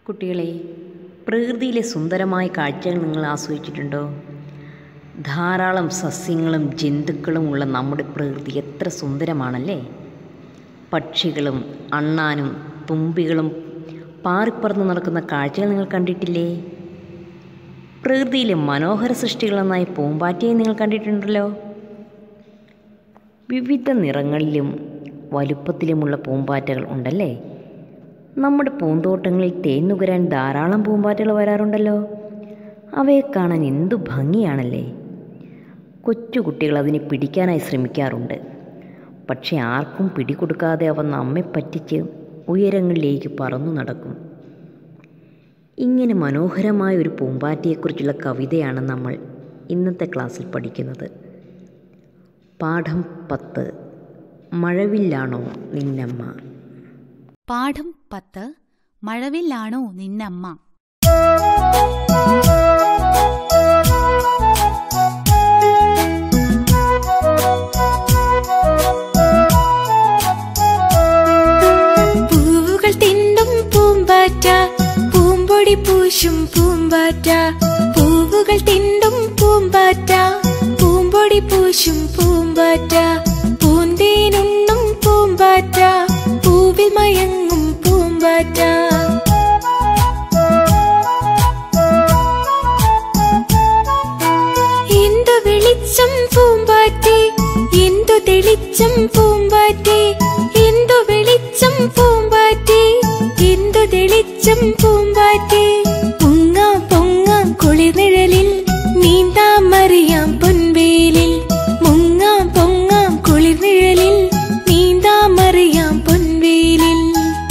കുട്ടികളെ പ്രകൃതിയിലെ സുന്ദരമായ കാഴ്ചകൾ നിങ്ങൾ ആസ്വദിച്ചിട്ടുണ്ടോ ധാരാളം സസ്യങ്ങളും ജന്തുക്കളും ഉള്ള നമ്മുടെ പ്രകൃതി എത്ര സുന്ദരമാണല്ലേ പക്ഷികളും അണ്ണാനും തുമ്പികളും പാറിപ്പറന്ന് നടക്കുന്ന കാഴ്ചകൾ നിങ്ങൾ കണ്ടിട്ടില്ലേ പ്രകൃതിയിലെ മനോഹര സൃഷ്ടികളെന്നായി പൂമ്പാറ്റയെ നിങ്ങൾ കണ്ടിട്ടുണ്ടല്ലോ വിവിധ നിറങ്ങളിലും വലുപ്പത്തിലുമുള്ള പൂമ്പാറ്റകൾ ഉണ്ടല്ലേ നമ്മുടെ പൂന്തോട്ടങ്ങളിൽ തേൻ നുകരാൻ ധാരാളം പൂമ്പാറ്റകൾ വരാറുണ്ടല്ലോ അവയെ കാണാൻ എന്തു ഭംഗിയാണല്ലേ കൊച്ചു കുട്ടികൾ അതിനെ പിടിക്കാനായി ശ്രമിക്കാറുണ്ട് പക്ഷെ ആർക്കും പിടികൊടുക്കാതെ അവ നമ്മെ പറ്റിച്ച് ഉയരങ്ങളിലേക്ക് പറന്നു നടക്കും ഇങ്ങനെ മനോഹരമായ ഒരു പൂമ്പാറ്റയെക്കുറിച്ചുള്ള കവിതയാണ് നമ്മൾ ഇന്നത്തെ ക്ലാസ്സിൽ പഠിക്കുന്നത് പാഠം പത്ത് മഴവില്ലാണോ നിന്നമ്മ പാഠം പത്ത് മഴവില്ലാണോ നിന്നമ്മ പൂവുകൾ തിന്നും പൂമ്പാറ്റ പൂമ്പൊടി പൂശും പൂമ്പാറ്റ പൂവുകൾ തിന്നും പൂമ്പാറ്റ പൂമ്പൊടി പൂശും പൂമ്പാറ്റ പൂന്തേനുണ്ണും പൂമ്പാറ്റ പൂവിൽ മയങ്ങും പൂമ്പാറ്റ എന്തു വെളിച്ചം പൂമ്പാറ്റേ എന്തു തെളിച്ചം പൂമ്പാറ്റേ എന്തു വെളിച്ചം പൂമ്പാറ്റേ എന്തു തെളിച്ചം പൂമ്പാറ്റേ പൊങ്ങാം പൊങ്ങാം കുളിർനിഴലിൽ നീന്താം മറിയാം പൊൻവേലിൽ മുങ്ങാം പൊങ്ങാം കുളിർനിഴലിൽ നീന്താം മറിയാം പൊൻവേലിൽ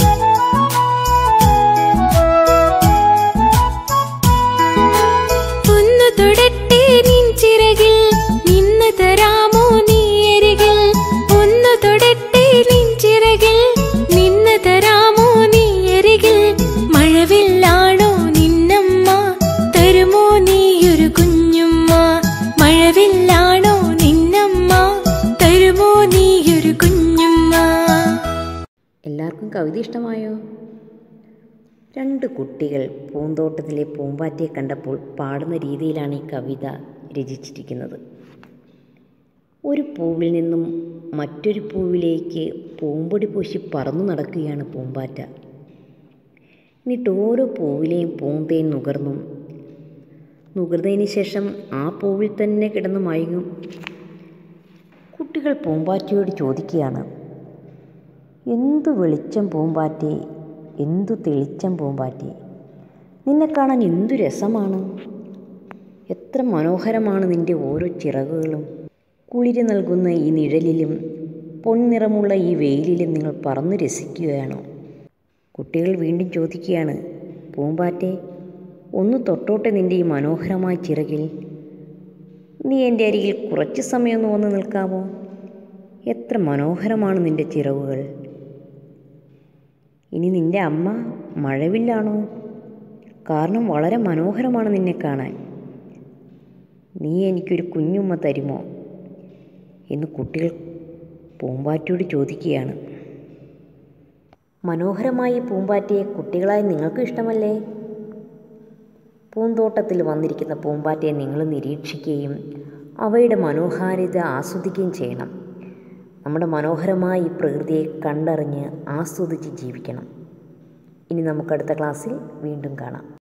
ഒന്നു തൊടട്ടെ നിൻ ചിറകിൽ നിന്ന് തരാമോ നീ അരികിൽ ഒന്നു തൊടട്ടെ നിൻ ചിറകിൽ നിന്ന് തരാമോ നീ അരികിൽ മഴവില്ലാണോ നിന്നമ്മ തരുമോ നീയൊരു കുഞ്ഞുമ്മ മഴവില്ലാണോ നിന്നമ്മ തരുമോ നീയൊരു കുഞ്ഞുമ്മ എല്ലാവർക്കും കവിത ഇഷ്ടമായോ രണ്ട് കുട്ടികൾ പൂന്തോട്ടത്തിലെ പൂമ്പാറ്റയെ കണ്ടപ്പോൾ പാടുന്ന രീതിയിലാണ് ഈ കവിത രചിച്ചിരിക്കുന്നത് ഒരു പൂവിൽ നിന്നും മറ്റൊരു പൂവിലേക്ക് പൂമ്പൊടി പൂശി പറന്നു നടക്കുകയാണ് പൂമ്പാറ്റ എന്നിട്ട് ഓരോ പൂവിലെയും പൂന്തേൻ നുകർന്നും നുകർന്നതിന് ശേഷം ആ പൂവിൽ തന്നെ കിടന്നു മയങ്ങും കുട്ടികൾ പൂമ്പാറ്റയോട് ചോദിക്കുകയാണ് എന്തു വെളിച്ചം പൂമ്പാറ്റേ എന്തു തെളിച്ചം പൂമ്പാറ്റേ നിന്നെ കാണാൻ എന്തു രസമാണ് എത്ര മനോഹരമാണ് നിന്റെ ഓരോ ചിറകുകളും കുളിര് നൽകുന്ന ഈ നിഴലിലും പൊൻനിറമുള്ള ഈ വെയിലിലും നിങ്ങൾ പറന്നു രസിക്കുകയാണോ കുട്ടികൾ വീണ്ടും ചോദിക്കുകയാണ് പൂമ്പാറ്റെ ഒന്ന് തൊട്ടോട്ടെ നിന്റെ ഈ മനോഹരമായ ചിറകിൽ നീ എൻ്റെ അരികിൽ കുറച്ച് സമയം ഒന്ന് വന്ന് നിൽക്കാമോ എത്ര മനോഹരമാണ് നിന്റെ ചിറകുകൾ ഇനി നിന്റെ അമ്മ മഴവില്ലാണോ കാരണം വളരെ മനോഹരമാണ് നിന്നെ കാണാൻ നീ എനിക്കൊരു കുഞ്ഞുമ്മ തരുമോ എന്ന് കുട്ടികൾ പൂമ്പാറ്റയോട് ചോദിക്കുകയാണ് മനോഹരമായ ഈ പൂമ്പാറ്റയെ കുട്ടികളായി നിങ്ങൾക്ക് ഇഷ്ടമല്ലേ പൂന്തോട്ടത്തിൽ വന്നിരിക്കുന്ന പൂമ്പാറ്റയെ നിങ്ങൾ നിരീക്ഷിക്കുകയും അവയുടെ മനോഹാരിത ആസ്വദിക്കുകയും ചെയ്യണം നമ്മുടെ മനോഹരമായ ഈ പ്രകൃതിയെ കണ്ടറിഞ്ഞ് ആസ്വദിച്ച് ജീവിക്കണം ഇനി നമുക്കടുത്ത ക്ലാസ്സിൽ വീണ്ടും കാണാം